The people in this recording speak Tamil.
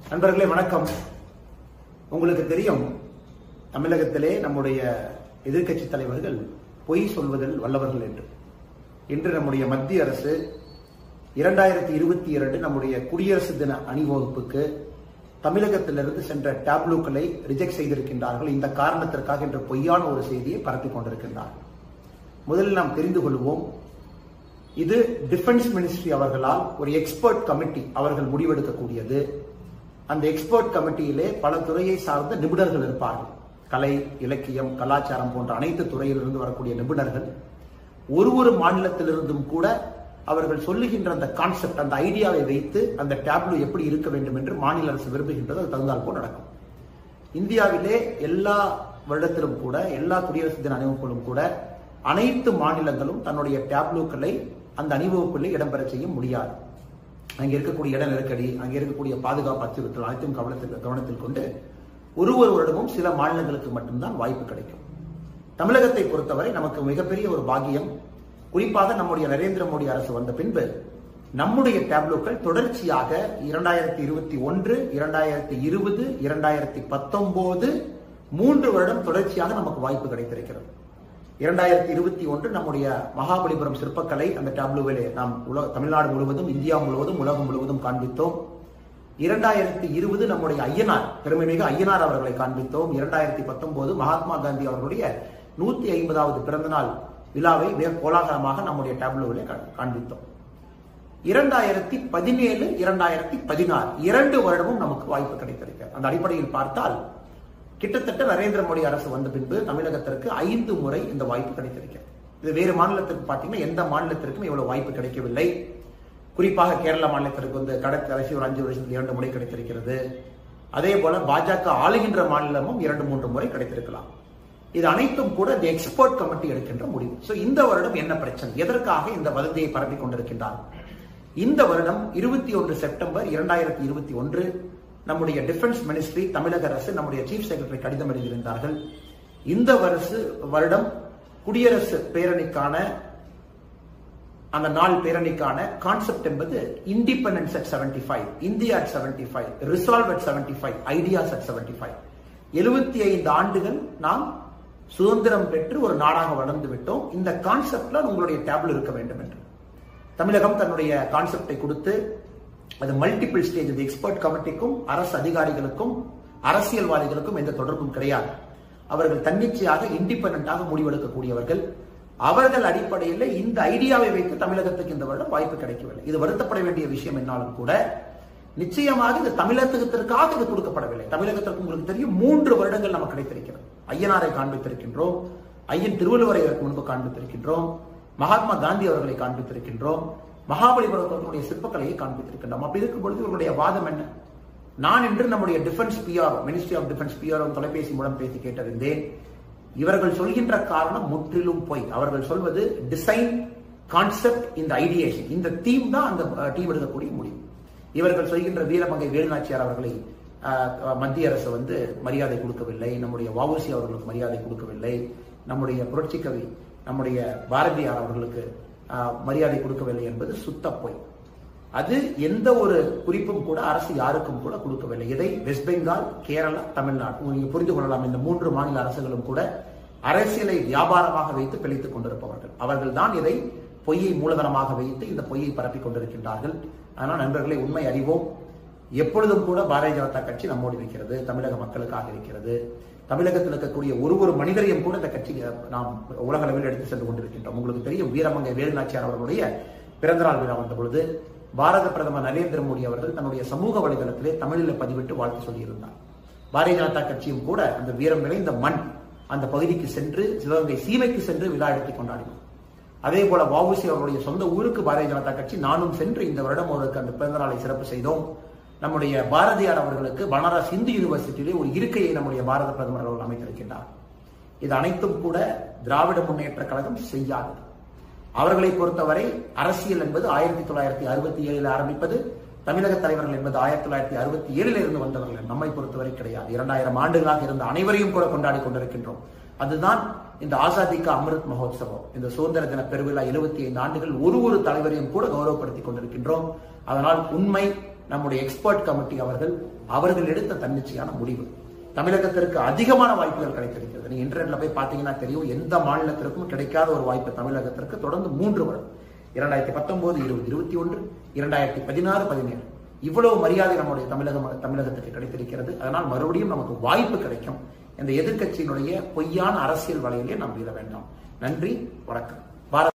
நண்பர்களே வணக்கம் உங்களுக்கு தெரியும் தமிழகத்திலே நம்முடைய எதிர்க்கட்சி தலைவர்கள் பொய் சொல்வதில் வல்லவர்கள் என்று இன்று நம்முடைய மத்திய அரசு இரண்டாயிரத்தி இருபத்தி இரண்டு நம்முடைய குடியரசு தின அணிவகுப்புக்கு தமிழகத்திலிருந்து சென்ற டேப்லூக்களை ரிஜெக்ட் செய்திருக்கின்றார்கள் இந்த காரணத்திற்காக என்ற பொய்யான ஒரு செய்தியை பரப்பிக் கொண்டிருக்கின்றார்கள் முதலில் நாம் தெரிந்து கொள்வோம் இது டிஃபென்ஸ் மினிஸ்ட்ரி அவர்களால் ஒரு எக்ஸ்பர்ட் கமிட்டி அவர்கள் முடிவெடுக்கக்கூடியது அந்த எக்ஸ்பர்ட் கமிட்டியிலே பல துறையை சார்ந்த நிபுணர்கள் இருப்பார்கள் கலை இலக்கியம் கலாச்சாரம் போன்ற அனைத்து துறையிலிருந்து வரக்கூடிய நிபுணர்கள் ஒரு ஒரு மாநிலத்திலிருந்தும் கூட அவர்கள் சொல்லுகின்ற அந்த கான்செப்ட் அந்த ஐடியாவை வைத்து அந்த டேப்லு எப்படி இருக்க வேண்டும் என்று மாநில அரசு விரும்புகின்றது அது தகுந்தால் போல் நடக்கும் இந்தியாவிலே எல்லா வருடத்திலும் கூட எல்லா குடியரசு தின அணிவகுப்பிலும் கூட அனைத்து மாநிலங்களும் தன்னுடைய டேப்லூக்களை அந்த அணிவகுப்பில் இடம்பெற செய்ய முடியாது அங்கே இருக்கக்கூடிய இட நெருக்கடி அங்கே இருக்கக்கூடிய பாதுகாப்பு அச்சுறுத்தல் அனைத்தும் கவனத்தில் கவனத்தில் கொண்டு ஒரு ஒரு வருடமும் சில மாநிலங்களுக்கு மட்டும்தான் வாய்ப்பு கிடைக்கும் தமிழகத்தை பொறுத்தவரை நமக்கு மிகப்பெரிய ஒரு பாகியம் குறிப்பாக நம்முடைய நரேந்திர மோடி அரசு வந்த பின்பு நம்முடைய டேப்லோக்கள் தொடர்ச்சியாக இரண்டாயிரத்தி இருபத்தி ஒன்று இரண்டாயிரத்தி இருபது இரண்டாயிரத்தி பத்தொன்பது மூன்று வருடம் தொடர்ச்சியாக நமக்கு வாய்ப்பு கிடைத்திருக்கிறது இரண்டாயிரத்தி இருபத்தி ஒன்று நம்முடைய மகாபலிபுரம் சிற்பக்கலை அந்த டேப்லோவிலே நாம் உலக தமிழ்நாடு முழுவதும் இந்தியா முழுவதும் உலகம் முழுவதும் காண்பித்தோம் இரண்டாயிரத்தி இருபது நம்முடைய ஐயனார் பெருமைமிகு ஐயனார் அவர்களை காண்பித்தோம் இரண்டாயிரத்தி பத்தொன்பது மகாத்மா காந்தி அவர்களுடைய நூத்தி ஐம்பதாவது பிறந்த நாள் விழாவை மிக கோலாகலமாக நம்முடைய டேப்லோவிலே காண்பித்தோம் இரண்டாயிரத்தி பதினேழு இரண்டாயிரத்தி பதினாறு இரண்டு வருடமும் நமக்கு வாய்ப்பு கிடைத்திருக்கிறது அந்த அடிப்படையில் பார்த்தால் கிட்டத்தட்ட நரேந்திர மோடி அரசு வந்த பின்பு தமிழகத்திற்கு ஐந்து முறை இந்த வாய்ப்பு கிடைத்திருக்கிறது இது வேறு மாநிலத்திற்கு பார்த்தீங்கன்னா எந்த மாநிலத்திற்கும் இவ்வளவு வாய்ப்பு கிடைக்கவில்லை குறிப்பாக கேரள மாநிலத்திற்கு வந்து கடந்த கடைசி ஒரு அஞ்சு வருஷத்தில் இரண்டு முறை கிடைத்திருக்கிறது அதே போல பாஜக ஆளுகின்ற மாநிலமும் இரண்டு மூன்று முறை கிடைத்திருக்கலாம் இது அனைத்தும் கூட இந்த எக்ஸ்பர்ட் கமிட்டி எடுக்கின்ற முடிவு சோ இந்த வருடம் என்ன பிரச்சனை எதற்காக இந்த வதந்தியை பரப்பிக் கொண்டிருக்கின்றார் இந்த வருடம் இருபத்தி ஒன்று செப்டம்பர் இரண்டாயிரத்தி இருபத்தி ஒன்று நம்முடைய டிஃபென்ஸ் மினிஸ்ட்ரி தமிழக அரசு நம்முடைய சீஃப் செக்ரட்டரி கடிதம் எழுதியிருந்தார்கள் இந்த வருஷ வருடம் குடியரசு பேரணிக்கான அந்த நாள் பேரணிக்கான கான்செப்ட் என்பது independence at seventy five India at seventy five resolve at seventy five ideas at seventy five எழுபத்தி ஐந்து ஆண்டுகள் நாம் சுதந்திரம் பெற்று ஒரு நாடாக வளர்ந்து விட்டோம் இந்த கான்செப்ட்ல உங்களுடைய டேபிள் இருக்க வேண்டும் என்று தமிழகம் தன்னுடைய கான்செப்டை கொடுத்து அது மல்டிபிள் ஸ்டேஜ் அது எக்ஸ்பர்ட் கமிட்டிக்கும் அரசு அதிகாரிகளுக்கும் அரசியல்வாதிகளுக்கும் எந்த தொடர்பும் கிடையாது அவர்கள் தன்னிச்சையாக இண்டிபெண்டாக முடிவெடுக்கக்கூடியவர்கள் அவர்கள் அடிப்படையில் இந்த ஐடியாவை வைத்து தமிழகத்துக்கு இந்த வருடம் வாய்ப்பு கிடைக்கவில்லை இது வருத்தப்பட வேண்டிய விஷயம் என்னாலும் கூட நிச்சயமாக இது தமிழகத்திற்காக இது கொடுக்கப்படவில்லை தமிழகத்திற்கு உங்களுக்கு தெரியும் மூன்று வருடங்கள் நமக்கு கிடைத்திருக்கிறது ஐயனாரை காண்பித்திருக்கின்றோம் ஐயன் திருவள்ளுவரை முன்பு காண்பித்திருக்கின்றோம் மகாத்மா காந்தி அவர்களை காண்பித்திருக்கின்றோம் மகாபலிபுரத்தினுடைய சிற்பக்கலையை காண்பித்திருக்கின்றோம் அப்படி இருக்கும் பொழுது இவர்களுடைய வாதம் என்ன நான் இன்று நம்முடைய defence PRO ministry of defence PRO தொலைபேசி மூலம் பேசி கேட்டறிந்தேன் இவர்கள் சொல்கின்ற காரணம் முற்றிலும் பொய் அவர்கள் சொல்வது டிசைன் கான்செப்ட் இந்த ஐடியேஷன் இந்த தீம் தான் அந்த டீம் எடுக்கக்கூடிய முடிவு இவர்கள் சொல்கின்ற வீரமங்கை வேலுநாச்சியார் அவர்களை மத்திய அரசு வந்து மரியாதை கொடுக்கவில்லை நம்முடைய வவுசி அவர்களுக்கு மரியாதை கொடுக்கவில்லை நம்முடைய புரட்சி கவி நம்முடைய பாரதியார் அவர்களுக்கு மரியாதை கொடுக்கவில்லை என்பது சுத்த பொய் அது எந்த ஒரு குறிப்பும் கூட அரசு யாருக்கும் கூட கொடுக்கவில்லை இதை வெஸ்ட் பெங்கால் கேரளா தமிழ்நாடு நீங்க புரிந்து கொள்ளலாம் இந்த மூன்று மாநில அரசுகளும் கூட அரசியலை வியாபாரமாக வைத்து பிழைத்துக் கொண்டிருப்பவர்கள் அவர்கள் தான் இதை பொய்யை மூலதனமாக வைத்து இந்த பொய்யை பரப்பிக் கொண்டிருக்கின்றார்கள் ஆனால் நண்பர்களை உண்மை அறிவோம் எப்பொழுதும் கூட பாரதிய ஜனதா கட்சி நம்மோடு இருக்கிறது தமிழக மக்களுக்காக இருக்கிறது தமிழகத்தில் இருக்கக்கூடிய ஒரு ஒரு மனிதரையும் கூட இந்த கட்சி நாம் உலக அளவில் எடுத்து சென்று கொண்டிருக்கின்றோம் உங்களுக்கு தெரியும் வீரமங்கை வேலுநாச்சியார் அவர்களுடைய பிறந்தநாள் விழா வந்த பொழுது பாரத பிரதமர் நரேந்திர மோடி அவர்கள் தன்னுடைய சமூக வலைதளத்திலே தமிழில் பதிவிட்டு வாழ்த்து சொல்லியிருந்தார் பாரதிய ஜனதா கட்சியும் கூட அந்த வீரம் நிறைந்த மண் அந்த பகுதிக்கு சென்று சிவகங்கை சீமைக்கு சென்று விழா எடுத்து கொண்டாடினோம் அதே போல வவுசி அவர்களுடைய சொந்த ஊருக்கு பாரதிய ஜனதா கட்சி நானும் சென்று இந்த வருடம் அவருக்கு அந்த பிறந்த நாளை சிறப்பு செய்தோம் நம்முடைய பாரதியார் அவர்களுக்கு பனாரஸ் இந்து யூனிவர்சிட்டியிலே ஒரு இருக்கையை நம்முடைய பாரத பிரதமர் அவர்கள் அமைத்திருக்கின்றார் இது அனைத்தும் கூட திராவிட முன்னேற்ற கழகம் செய்யாதது அவர்களை பொறுத்தவரை அரசியல் என்பது ஆயிரத்தி தொள்ளாயிரத்தி அறுபத்தி ஏழில் ஆரம்பிப்பது தமிழக தலைவர்கள் என்பது ஆயிரத்தி தொள்ளாயிரத்தி அறுபத்தி ஏழில் இருந்து வந்தவர்கள் நம்மை பொறுத்தவரை கிடையாது இரண்டாயிரம் ஆண்டுகளாக இருந்த அனைவரையும் கூட கொண்டாடி கொண்டிருக்கின்றோம் அதுதான் இந்த ஆசாதிக்கா அமிர்த் மகோத்சவம் இந்த சுதந்திர தின பெருவிழா எழுபத்தி ஐந்து ஆண்டுகள் ஒரு ஒரு தலைவரையும் கூட கௌரவப்படுத்திக் கொண்டிருக்கின்றோம் அதனால் உண்மை நம்முடைய எக்ஸ்பர்ட் கமிட்டி அவர்கள் அவர்கள் எடுத்த தன்னிச்சையான முடிவு தமிழகத்திற்கு அதிகமான வாய்ப்புகள் கிடைத்திருக்கிறது நீங்க இன்டர்நெட்ல போய் பாத்தீங்கன்னா தெரியும் எந்த மாநிலத்திற்கும் கிடைக்காத ஒரு வாய்ப்பு தமிழகத்திற்கு தொடர்ந்து மூன்று வருடம் இரண்டாயிரத்தி பத்தொன்பது இருபது இருபத்தி ஒன்று இரண்டாயிரத்தி பதினாறு பதினேழு இவ்வளவு மரியாதை நம்முடைய தமிழகம் தமிழகத்துக்கு கிடைத்திருக்கிறது அதனால் மறுபடியும் நமக்கு வாய்ப்பு கிடைக்கும் இந்த எதிர்க்கட்சியினுடைய பொய்யான அரசியல் வலையிலே நாம் வீழ வேண்டாம் நன்றி வணக்கம் பாரத்